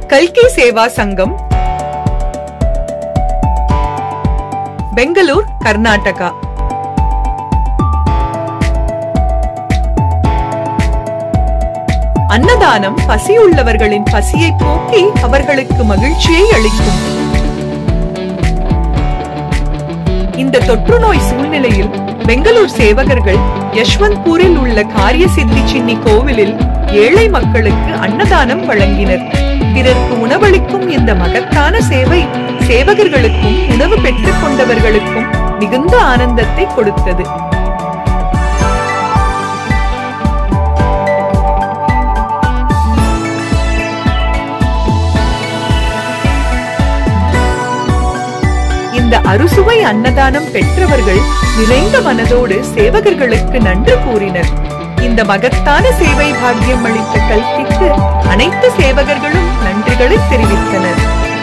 கல்கி சேவா சங்கம் பெங்களூர் கர்நாடகா அன்னதானம் பசியுள்ளவர்களின் பசியை போக்கி அவர்களுக்கு மகிழ்ச்சியை அளிக்கும் இந்த தொற்று நோய் சூழ்நிலையில் பெங்களூர் சேவகர்கள் யஷ்வந்த்பூரில் உள்ள காரிய சித்தி சின்னி கோவிலில் ஏழை மக்களுக்கு அன்னதானம் வழங்கினர் பிறருக்கு உணவளிக்கும் இந்த மகத்தான சேவை சேவகர்களுக்கும் உணவு பெற்றுக் கொண்டவர்களுக்கும் மிகுந்த ஆனந்தத்தை கொடுத்தது இந்த அறுசுவை அன்னதானம் பெற்றவர்கள் நிறைந்த மனதோடு சேவகர்களுக்கு நன்றி கூறினர் இந்த மகத்தான சேவை பாக்கியம் அளித்த கல்கிக்கு அனைத்து சேவகர்களும் நன்றிகளை தெரிவித்தனர்